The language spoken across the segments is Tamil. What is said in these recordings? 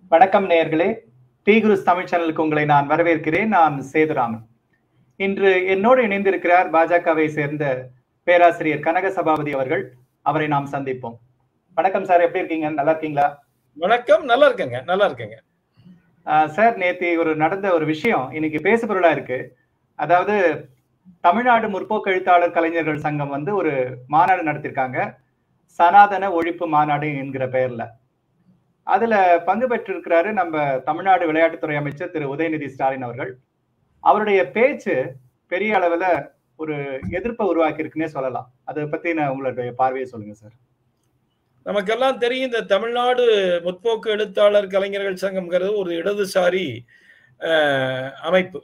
வணக்கம் நேயர்களே டி குருஸ் தமிழ் சேனலுக்கு உங்களை நான் வரவேற்கிறேன் நான் சேதுராமன் இன்று என்னோடு இணைந்திருக்கிறார் பாஜகவை சேர்ந்த பேராசிரியர் கனக சபாபதி அவர்கள் அவரை நாம் சந்திப்போம் வணக்கம் சார் எப்படி இருக்கீங்க நல்லா இருக்கீங்களா வணக்கம் நல்லா இருக்கேங்க நல்லா இருக்கேங்க ஆஹ் சார் நேத்தி ஒரு நடந்த ஒரு விஷயம் இன்னைக்கு பேசு பொருளா இருக்கு அதாவது தமிழ்நாடு முற்போக்கு எழுத்தாளர் கலைஞர்கள் சங்கம் வந்து ஒரு மாநாடு நடத்திருக்காங்க சனாதன ஒழிப்பு மாநாடு என்கிற பெயர்ல அதுல பங்கு பெற்றிருக்கிறாரு நம்ம தமிழ்நாடு விளையாட்டுத்துறை அமைச்சர் திரு உதயநிதி ஸ்டாலின் அவர்கள் அவருடைய பேச்சு பெரிய அளவுல ஒரு எதிர்ப்பை உருவாக்கி இருக்குன்னே சொல்லலாம் அதை பத்தி நான் உங்களுடைய பார்வையை சொல்லுங்க சார் நமக்கெல்லாம் தெரியும் இந்த தமிழ்நாடு முற்போக்கு எழுத்தாளர் கலைஞர்கள் சங்கம்ங்கிறது ஒரு இடதுசாரி அஹ், அமைப்பு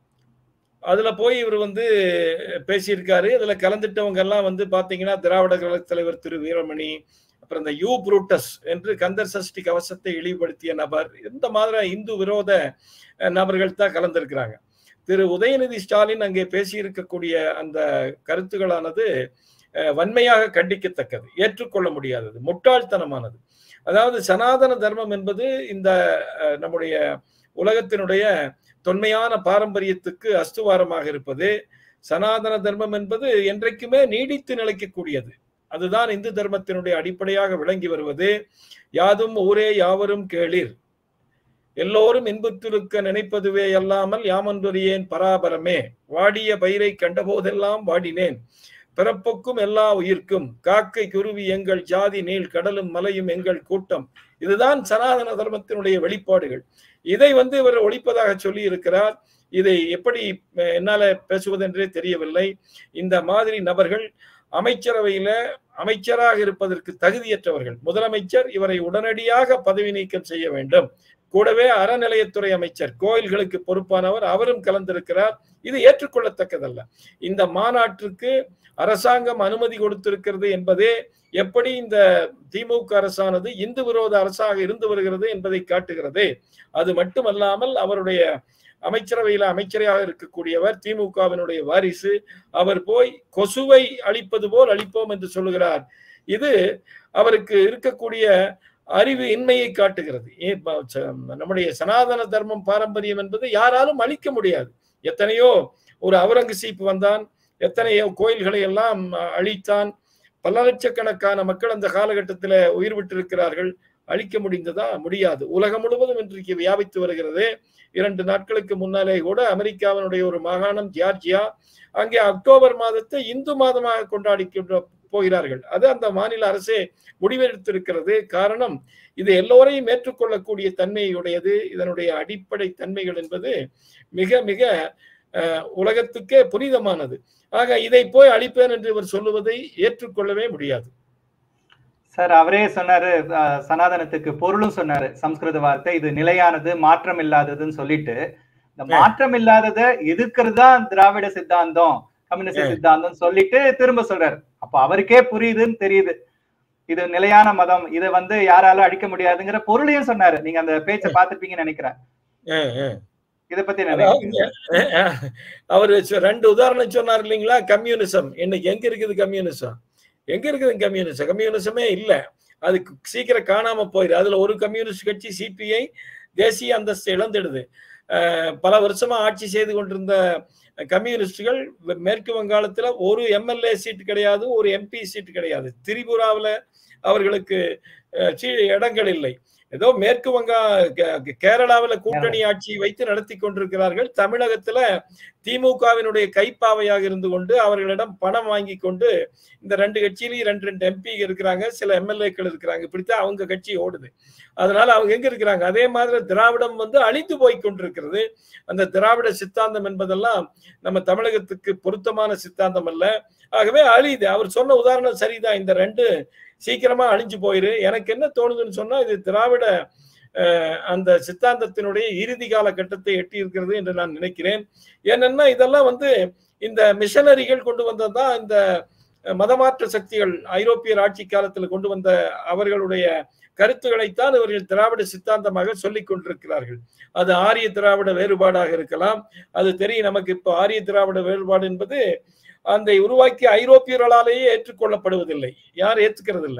அதுல போய் இவர் வந்து பேசியிருக்காரு அதுல கலந்துட்டவங்க எல்லாம் வந்து பாத்தீங்கன்னா திராவிட கழக தலைவர் திரு வீரமணி அப்புறம் இந்த யூ புரூட்டஸ் என்று கந்தர் சஷ்டி கவசத்தை இழிவுபடுத்திய நபர் இந்த மாதிரி இந்து விரோத அஹ், நபர்கள் தான் கலந்திருக்கிறாங்க திரு உதயநிதி ஸ்டாலின் அங்கே பேசியிருக்கக்கூடிய அந்த கருத்துக்களானது அஹ், வன்மையாக கண்டிக்கத்தக்கது ஏற்றுக்கொள்ள முடியாதது முட்டாள்தனமானது அதாவது சனாதன தர்மம் என்பது இந்த அஹ், நம்முடைய உலகத்தினுடைய தொன்மையான பாரம்பரியத்துக்கு அஸ்துவாரமாக இருப்பது சனாதன தர்மம் என்பது என்றைக்குமே நீடித்து நிலைக்கக்கூடியது அதுதான் இந்து தர்மத்தினுடைய அடிப்படையாக விளங்கி வருவது யாதும் ஊரே யாவரும் கேளிர் எல்லோரும் இன்புற்றிருக்க நினைப்பதுவே அல்லாமல் யாமன்றறியேன் பராபரமே வாடிய பயிரை கண்டபோதெல்லாம் வாடினேன் பிறப்புக்கும் எல்லா உயிர்க்கும் காக்கை குருவி எங்கள் ஜாதி நீள் கடலும் மலையும் எங்கள் கூட்டம் இதுதான் சனாதன தர்மத்தினுடைய வெளிப்பாடுகள் இதை வந்து இவர் ஒழிப்பதாக சொல்லி இருக்கிறார் இதை எப்படி அஹ், என்னால பேசுவதென்றே தெரியவில்லை இந்த மாதிரி நபர்கள் அமைச்சரவையில அமைச்சராக இருப்பதற்கு தகுதியற்றவர்கள் முதலமைச்சர் இவரை உடனடியாக பதவி நீக்கம் செய்ய வேண்டும் கூடவே அறநிலையத்துறை அமைச்சர் கோயில்களுக்கு பொறுப்பானவர் அவரும் கலந்திருக்கிறார் இது ஏற்றுக்கொள்ளத்தக்கதல்ல இந்த மாநாட்டிற்கு அரசாங்கம் அனுமதி கொடுத்திருக்கிறது என்பதே எப்படி இந்த திமுக அரசானது இந்து விரோத அரசாக இருந்து வருகிறது என்பதை காட்டுகிறது அது மட்டுமல்லாமல் அவருடைய அமைச்சரவையில அமைச்சராக இருக்கக்கூடியவர் திமுகவினுடைய வாரிசு அவர் போய் கொசுவை அழிப்பது போல் அழிப்போம் என்று சொல்லுகிறார் இது அவருக்கு இருக்கக்கூடிய அறிவு இன்மையை காட்டுகிறது ஏ- ப- ச- நம்முடைய சனாதன தர்மம் பாரம்பரியம் என்பது யாராலும் அழிக்க முடியாது எத்தனையோ ஒரு அவுரங்கசீப் வந்தான் எத்தனையோ கோயில்களை எல்லாம் அஹ், அழித்தான் பல லட்சக்கணக்கான மக்கள் அந்த காலகட்டத்தில் உயிர் விட்டிருக்கிறார்கள் அழிக்க முடிந்ததா முடியாது உலகம் முழுவதும் இன்றைக்கு வியாபித்து வருகிறது இரண்டு நாட்களுக்கு முன்னாலே கூட அமெரிக்காவினுடைய ஒரு மாகாணம் ஜார்ஜியா அங்கே அக்டோபர் மாதத்தை இந்து மாதமாக கொண்டாடி கொண்டு போகிறார்கள் அது அந்த மாநில அரசே முடிவெடுத்திருக்கிறது காரணம் இது எல்லோரையும் ஏற்றுக்கொள்ளக்கூடிய தன்மையுடையது இதனுடைய அடிப்படை தன்மைகள் என்பது மிக மிக அஹ், உலகத்துக்கே புனிதமானது ஆக இதை போய் அழிப்பேன் என்று இவர் சொல்லுவதை ஏற்றுக்கொள்ளவே முடியாது சார் அவரே சொன்னாரு அஹ், சனாதனத்துக்கு பொருளும் சொன்னாரு சம்ஸ்கிருத வார்த்தை இது நிலையானது மாற்றம் இல்லாததுன்னு சொல்லிட்டு இந்த மாற்றம் இல்லாததை எதிர்க்கிறது தான் திராவிட சித்தாந்தம் கம்யூனிஸ்ட் ஆ. சித்தாந்தம் சொல்லிட்டு திரும்ப சொல்றாரு அப்ப அவருக்கே புரியுதுன்னு தெரியுது இது நிலையான மதம் இதை வந்து யாராலும் அழிக்க முடியாதுங்கிற பொருளையும் சொன்னாரு நீங்க அந்த பேச்சை பார்த்திருப்பீங்கன்னு நினைக்கிறேன் அஹ், அஹ். இதை பத்தி என்ன அதாவது, நினைக்கிறீங்க அஹ், அஹ், அவரு சொ- ரெண்டு உதாரணம் சொன்னார் இல்லைங்களா கம்யூனிசம் இன்னைக்கு எங்க இருக்குது கம்யூனிசம் எங்க இருக்குது கம்யூனிசம் கம்யூனிசமே இல்ல அது சீக்கிரம் காணாம போயிரு அதுல ஒரு கம்யூனிஸ்ட் கட்சி சிபிஐ தேசிய அந்தஸ்து இழந்துடுது அஹ், பல வருஷமா ஆட்சி செய்து கொண்டிருந்த கம்யூனிஸ்டுகள் வெ- மேற்கு வங்காளத்துல ஒரு எம்எல்ஏ சீட் கிடையாது ஒரு எம்பி சீட் கிடையாது திரிபுராவுல அவர்களுக்கு அஹ், சீ- இடங்கள் இல்லை ஏதோ மேற்கு வங்கா கே- கேரளாவுல கூட்டணி ஆட்சி வைத்து நடத்தி கொண்டிருக்கிறார்கள் தமிழகத்துல திமுகவினுடைய கைப்பாவையாக இருந்து கொண்டு அவர்களிடம் பணம் வாங்கி கொண்டு இந்த ரெண்டு கட்சியிலையும் ரெண்டு ரெண்டு எம்பி இருக்கிறாங்க சில எம்எல்ஏக்கள் இருக்கிறாங்க இப்படித்தான் அவங்க கட்சி ஓடுது அதனால அவங்க எங்க இருக்கிறாங்க அதே மாதிரி திராவிடம் வந்து அழிந்து போய் கொண்டிருக்கிறது அந்த திராவிட சித்தாந்தம் என்பதெல்லாம் நம்ம தமிழகத்துக்கு பொருத்தமான சித்தாந்தம் அல்ல ஆகவே அழியுது அவர் சொன்ன உதாரணம் சரிதான் இந்த ரெண்டு சீக்கிரமா அழிஞ்சு போயிரு எனக்கு என்ன தோணுதுன்னு சொன்னா இது திராவிட அஹ், அந்த சித்தாந்தத்தினுடைய இறுதி கால கட்டத்தை எட்டி இருக்கிறது என்று நான் நினைக்கிறேன் ஏனென்னா இதெல்லாம் வந்து இந்த மிஷனரிகள் கொண்டு வந்ததுதான் இந்த மதமாற்ற சக்திகள் ஐரோப்பியர் ஆட்சி காலத்தில் கொண்டு வந்த அவர்களுடைய கருத்துக்களைத்தான் இவர்கள் திராவிட சித்தாந்தமாக சொல்லிக் கொண்டிருக்கிறார்கள் அது ஆரிய திராவிட வேறுபாடாக இருக்கலாம் அது தெரியும் நமக்கு இப்போ ஆரிய திராவிட வேறுபாடு என்பது அந்த உருவாக்கிய ஐரோப்பியர்களாலேயே ஏற்றுக்கொள்ளப்படுவதில்லை யார் ஏற்றுக்கிறது இல்லை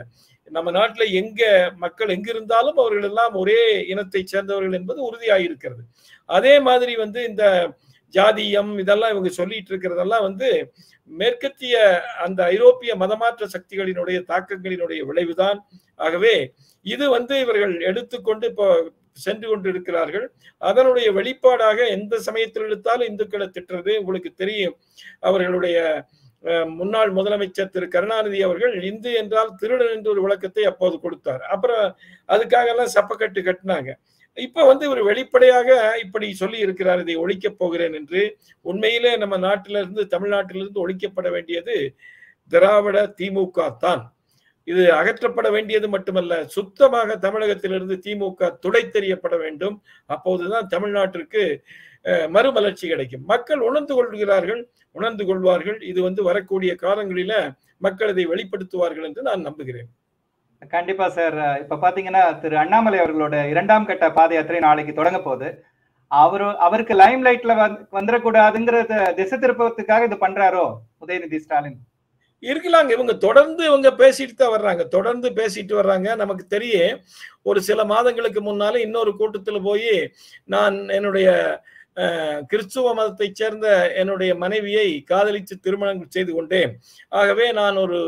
நம்ம நாட்டுல எங்க மக்கள் எங்கிருந்தாலும் அவர்கள் எல்லாம் ஒரே இனத்தை சேர்ந்தவர்கள் என்பது உறுதியாயிருக்கிறது அதே மாதிரி வந்து இந்த ஜாதியம் இதெல்லாம் இவங்க சொல்லிட்டு இருக்கிறதெல்லாம் வந்து மேற்கத்திய அந்த ஐரோப்பிய மதமாற்ற சக்திகளினுடைய தாக்கங்களினுடைய விளைவுதான் ஆகவே இது வந்து இவர்கள் எடுத்துக்கொண்டு இப்போ சென்று கொண்டிருக்கிறார்கள் அதனுடைய வெளிப்பாடாக எந்த சமயத்தில் எடுத்தாலும் இந்துக்களை திட்டுறது உங்களுக்கு தெரியும் அவர்களுடைய முன்னாள் முதலமைச்சர் திரு கருணாநிதி அவர்கள் இந்து என்றால் திருடன் என்று ஒரு விளக்கத்தை அப்போது கொடுத்தார் அப்புறம் அதுக்காக எல்லாம் சப்பக்கட்டு கட்டினாங்க இப்ப வந்து இவர் வெளிப்படையாக இப்படி சொல்லி இருக்கிறார் இதை ஒழிக்கப் போகிறேன் என்று உண்மையிலே நம்ம நாட்டிலிருந்து தமிழ்நாட்டிலிருந்து ஒழிக்கப்பட வேண்டியது திராவிட திமுக தான் இது அகற்றப்பட வேண்டியது மட்டுமல்ல சுத்தமாக தமிழகத்திலிருந்து திமுக துடை தெரியப்பட வேண்டும் அப்போதுதான் தமிழ்நாட்டிற்கு மறுமலர்ச்சி கிடைக்கும் மக்கள் உணர்ந்து கொள்கிறார்கள் உணர்ந்து கொள்வார்கள் இது வந்து வரக்கூடிய காலங்களில மக்கள் இதை வெளிப்படுத்துவார்கள் என்று நான் நம்புகிறேன் கண்டிப்பா சார் இப்ப பாத்தீங்கன்னா திரு அண்ணாமலை அவர்களோட இரண்டாம் கட்ட பாத யாத்திரை நாளைக்கு தொடங்க போகுது அவரு அவருக்கு லைம் லைட்ல வந்துடக்கூடாதுங்கிறத திசை திருப்பத்துக்காக இது பண்றாரோ உதயநிதி ஸ்டாலின் இருக்கலாங்க இவங்க தொடர்ந்து இவங்க பேசிட்டு தான் வர்றாங்க தொடர்ந்து பேசிட்டு வர்றாங்க நமக்கு தெரியும் ஒரு சில மாதங்களுக்கு முன்னால இன்னொரு கூட்டத்துல போய் நான் என்னுடைய கிறிஸ்துவ மதத்தை சேர்ந்த என்னுடைய மனைவியை காதலித்து திருமணம் செய்து கொண்டேன் ஆகவே நான் ஒரு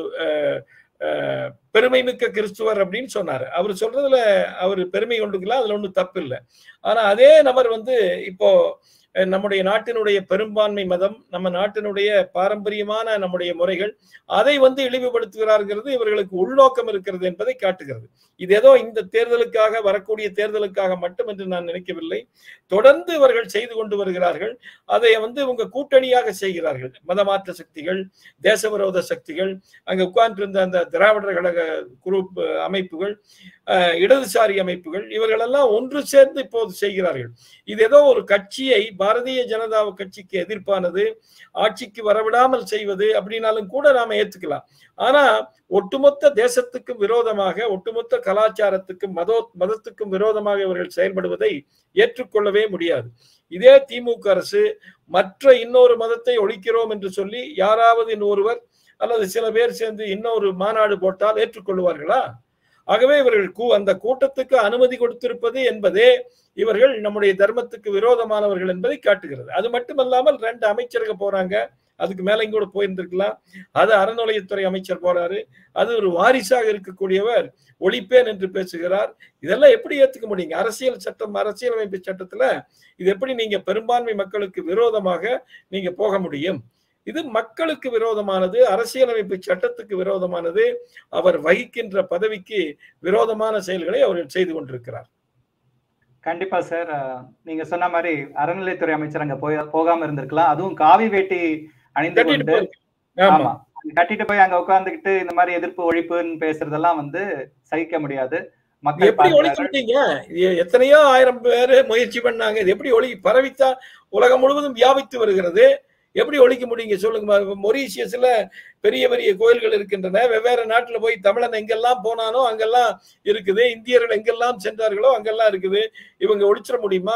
பெருமை மிக்க கிறிஸ்துவர் அப்படின்னு சொன்னார் அவர் சொல்றதுல அவர் பெருமை கொண்டுக்கலாம் அதுல ஒன்றும் தப்பு இல்லை ஆனா அதே நபர் வந்து இப்போ நம்முடைய நாட்டினுடைய பெரும்பான்மை மதம் நம்ம நாட்டினுடைய பாரம்பரியமான நம்முடைய முறைகள் அதை வந்து இழிவுபடுத்துகிறார்கள் இவர்களுக்கு உள்நோக்கம் இருக்கிறது என்பதை காட்டுகிறது இது ஏதோ இந்த தேர்தலுக்காக வரக்கூடிய தேர்தலுக்காக மட்டும் என்று நான் நினைக்கவில்லை தொடர்ந்து இவர்கள் செய்து கொண்டு வருகிறார்கள் அதை வந்து இவங்க கூட்டணியாக செய்கிறார்கள் மதமாற்ற சக்திகள் தேசவிரோத சக்திகள் அங்க உட்கார்ந்திருந்த அந்த திராவிடர் கழக குரூப் அமைப்புகள் இடதுசாரி அமைப்புகள் இவர்களெல்லாம் ஒன்று சேர்ந்து இப்போது செய்கிறார்கள் இது ஏதோ ஒரு கட்சியை பாரதிய ஜனதா கட்சிக்கு எதிர்ப்பானது ஆட்சிக்கு வரவிடாமல் செய்வது அப்படின்னாலும் கூட நாம ஏத்துக்கலாம் ஆனா ஒட்டுமொத்த தேசத்துக்கும் விரோதமாக ஒட்டுமொத்த கலாச்சாரத்துக்கும் மதோ மதத்துக்கும் விரோதமாக இவர்கள் செயல்படுவதை ஏற்றுக்கொள்ளவே முடியாது இதே திமுக அரசு மற்ற இன்னொரு மதத்தை ஒழிக்கிறோம் என்று சொல்லி யாராவது இன்னொருவர் அல்லது சில பேர் சேர்ந்து இன்னொரு மாநாடு போட்டால் ஏற்றுக்கொள்வார்களா ஆகவே இவர்கள் கூ அந்த கூட்டத்துக்கு அனுமதி கொடுத்திருப்பது என்பதே இவர்கள் நம்முடைய தர்மத்துக்கு விரோதமானவர்கள் என்பதை காட்டுகிறது அது மட்டுமல்லாமல் ரெண்டு அமைச்சர்கள் போறாங்க அதுக்கு மேல கூட போயிருந்திருக்கலாம் அது அறநிலையத்துறை அமைச்சர் போறாரு அது ஒரு வாரிசாக இருக்கக்கூடியவர் ஒழிப்பேன் என்று பேசுகிறார் இதெல்லாம் எப்படி ஏத்துக்க முடியுங்க அரசியல் சட்டம் அரசியலமைப்பு சட்டத்துல இது எப்படி நீங்க பெரும்பான்மை மக்களுக்கு விரோதமாக நீங்க போக முடியும் இது மக்களுக்கு விரோதமானது அரசியலமைப்பு சட்டத்துக்கு விரோதமானது அவர் வகிக்கின்ற பதவிக்கு விரோதமான செயல்களை அவர்கள் செய்து கொண்டிருக்கிறார் கண்டிப்பா சார் நீங்க சொன்ன மாதிரி அறநிலைத்துறை அமைச்சர் அங்க போய் போகாம இருந்திருக்கலாம் அதுவும் காவி வேட்டி அணிந்து கொண்டு ஆமா கட்டிட்டு போய் அங்க உட்கார்ந்துகிட்டு இந்த மாதிரி எதிர்ப்பு ஒழிப்புன்னு பேசுறதெல்லாம் வந்து சகிக்க முடியாது எப்படி ஒழிச்சுட்டீங்க எத்தனையோ ஆயிரம் பேரு முயற்சி பண்ணாங்க இது எப்படி ஒளி பரவித்தா உலகம் முழுவதும் வியாபித்து வருகிறது எப்படி ஒழிக்க முடியுங்க சொல்லுங்க மொரீஷியஸ்ல பெரிய பெரிய கோயில்கள் இருக்கின்றன வெவ்வேறு நாட்டுல போய் தமிழன் எங்கெல்லாம் போனானோ அங்கெல்லாம் இருக்குது இந்தியர்கள் எங்கெல்லாம் சென்றார்களோ அங்கெல்லாம் இருக்குது இவங்க ஒழிச்சிட முடியுமா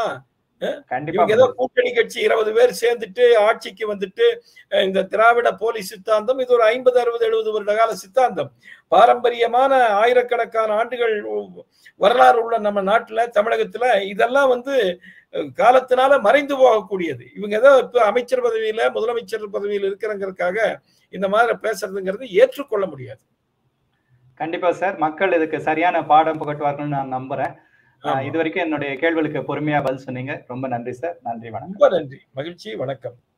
இவங்க ஏதோ கூட்டணி கட்சி இருபது பேர் சேர்ந்துட்டு ஆட்சிக்கு வந்துட்டு இந்த திராவிட போலி சித்தாந்தம் இது ஒரு ஐம்பது அறுபது எழுபது வருட கால சித்தாந்தம் பாரம்பரியமான ஆயிரக்கணக்கான ஆண்டுகள் வரலாறு உள்ள நம்ம நாட்டுல தமிழகத்துல இதெல்லாம் வந்து காலத்தினால மறைந்து போகக்கூடியது இவங்க ஏதோ இப்ப அமைச்சர் பதவியில முதலமைச்சர் பதவியில் இருக்கிறங்கிறதுக்காக இந்த மாதிரி பேசுறதுங்கிறது ஏற்றுக்கொள்ள முடியாது கண்டிப்பா சார் மக்கள் இதுக்கு சரியான பாடம் புகட்டுவார்கள்னு நான் நம்புறேன் இது வரைக்கும் என்னுடைய கேள்விகளுக்கு பொறுமையா பதில் சொன்னீங்க ரொம்ப நன்றி சார் நன்றி வணக்கம் ரொம்ப நன்றி மகிழ்ச்சி வணக்கம்